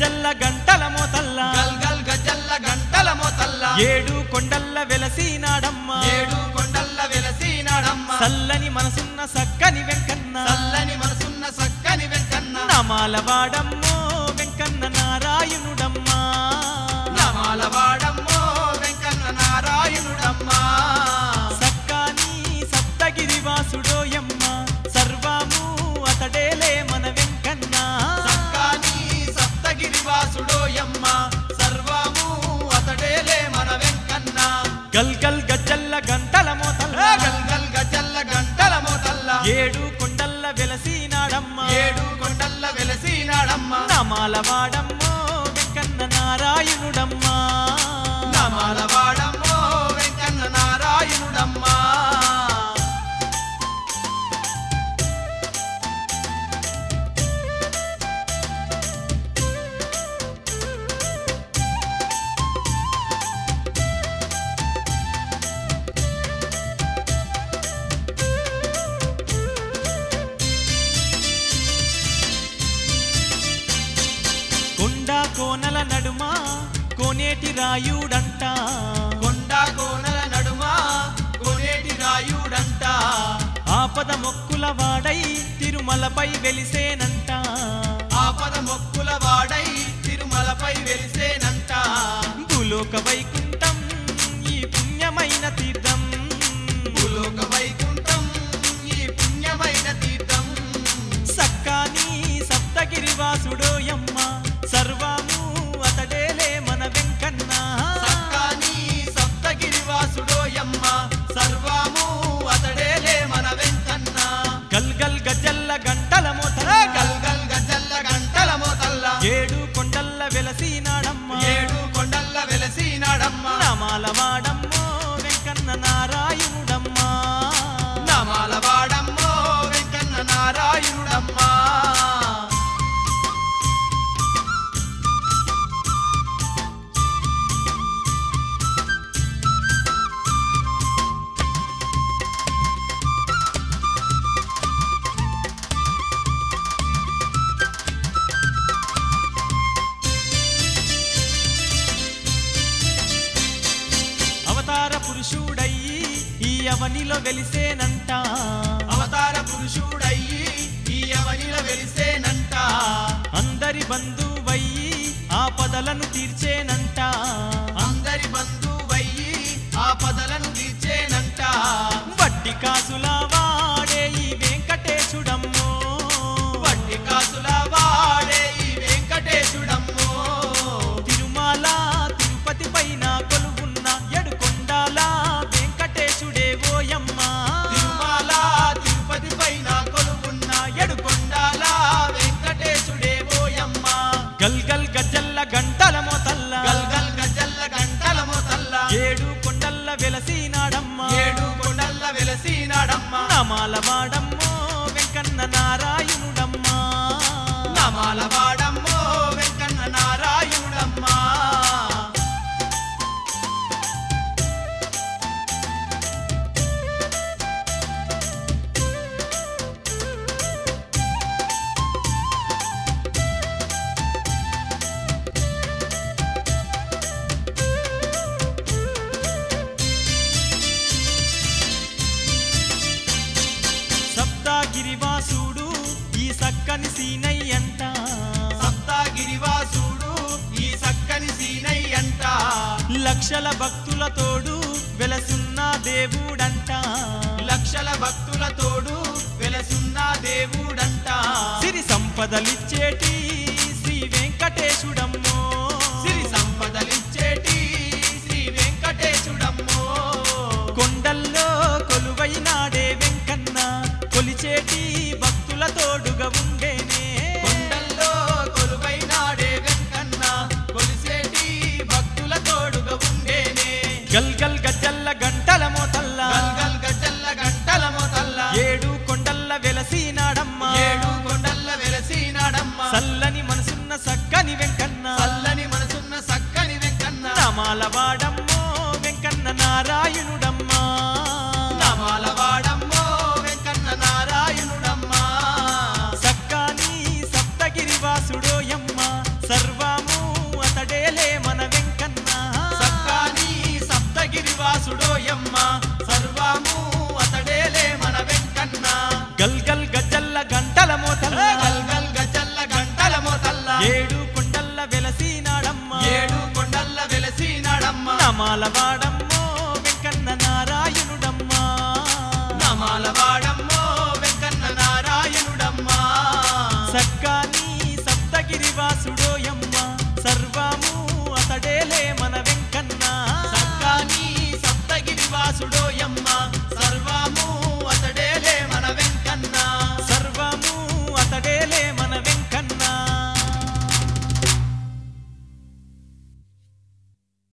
గజ్జల్ల గంటల మోతల్ల గల్ గల్ గజల్ల గంటల మోతల్ల ఏడు కొండల్ల వెలసినాడమ్మ ఏడు కొండల్ల వెలసినాడమ్మ చల్లని మనసున్న సక్కని వెంకన్న చల్లని మనసున్న సక్కని వెంకన్న నమాల వాడమ్మో వెంకన్న నారాయణుడమ్మా నమాల వాడమ్మో వెంకన్న నారాయణుడమ్మా సక్కాని సప్తగిరి వాసుడోయమ్మ సర్వము అతడేలే మన వెంకన్న సక్కాని సప్తగిరి వాసుడోయమ్మ సర్వము అతడేలే మన వెంకన్న గల్ గల్ గజ్జల్ల గంటల మోతల్ల గల్ గల్ గజల్ల గంటల మోతల్ల ఏడు కొండల్ల వెలసినాడమ్మ ఏడు కొండల్ల వెలసినాడమ్మ నమాల వాడమ్మో వెంకన్న నారాయణుడమ్మా నమాల వాడమ్మో వెంకన్న నారాయణుడమ్మా కొండ కోనల నడుమ కోనేటి రాయుడంట కొండ కోనల నడుమ కోనేటి రాయుడంట ఆపద మొక్కుల వాడై తిరుమలపై వెలిసేనంట ఆపద మొక్కుల వాడై తిరుమలపై వెలిసేనంట భూలోక వైకుంఠం ఈ పుణ్యమైన తీర్థం భూలోక వైకుంఠం ఈ పుణ్యమైన తీర్థం సక్కాని సప్తగిరి వాసుడోయమ్మ సర్వము అతడేలే మన వెంకన్న సక్కాని సప్తగిరి వాసుడోయమ్మ సర్వము అతడేలే మన వెంకన్న గల్ గల్ గజల్ల గంటల మోతల గల్ గల్ గజల్ల గంటల మోతల్ల ఏడు కొండల్ల వెలసినాడమ్మ ఏడు కొండల్ల వెలసినాడమ్మ నమాల వాడమ్మో వెంకన్న నారాయణుడమ్మా నమాల వాడమ్మో వెంకన్న నారాయణుడమ్మా అవతార పురుషుడయ్యి ఈ అవనిలో వెలిసేనంట అవతార పురుషుడయ్యి ఈ అవనిల వెలిసేనంట అందరి బంధువయ్యి ఆపదలను తీర్చేనంట అందరి బంధువయ్యి ఆపదలను తీర్చేనంట వడ్డీ కాసుల వాడే ఈ వెంకటేశుడమ్మో వడ్డీ కాసుల వాడే ఈ వెంకటేశుడమ్మో తిరుమల తిరుపతి పైన కొలువున్న ఎడుకొండాల వెంకటేశుడే ఓయమ్మా తిరుమల తిరుపతి పైన కొలువున్న ఎడుకొండాల వెంకటేశుడే ఓయమ్మ గల్ గల్ గజ్జల్ల గంటల మోతల్ల గల్ గల్ గజల్ల గంటల మోతల్ల ఏడు కొండల్ల వెలసినాడమ్మా ఏడు కొండల్ల వెలసినాడమ్మ నమాల వాడమ్మో వెంకన్న నారాయణుడమ్మా నమాల వాడమ్మో వెంకన్న నారాయణుడమ్మా సప్తగిరివాసుడు ఈ సక్కని సీనయ్యంట సప్తగిరివాసుడు ఈ సక్కని సీనయ్యంట లక్షల భక్తుల తోడు వెలసున్న దేవుడంట లక్షల భక్తుల తోడు వెలసున్న దేవుడంట సిరి సంపదలిచ్చేటి శ్రీ వెంకటేశుడమ్మో సిరి సంపదలిచ్చేటి శ్రీ వెంకటేశుడమ్మో కొండల్లో కొలువైనాడే వెంకన్న కొలిచేటి భక్తుల తోడుగా ఉండేనే కొండల్లో కొలువైనాడే వెంకన్న కొలిసేటి భక్తుల తోడుగా ఉండేనే గల్ గల్ గజ్జల్ల గంటల మోతల్ల గల్ గల్ గజల్ల గంటల మోతల్ల ఏడు కొండల్ల వెలసినాడమ్మా ఏడు కొండల్ల వెలసినాడమ్మ చల్లని మనసున్న సక్కని వెంకన్న చల్లని మనసున్న సక్కని వెంకన్న నమాల వాడమ్మో వెంకన్న నారాయణుడమ్మా నమాల వాడమ్మో వెంకన్న నారాయణుడమ్మా సక్కాని సప్తగిరి వాసుడోయమ్మ సర్వం నామాలవాడ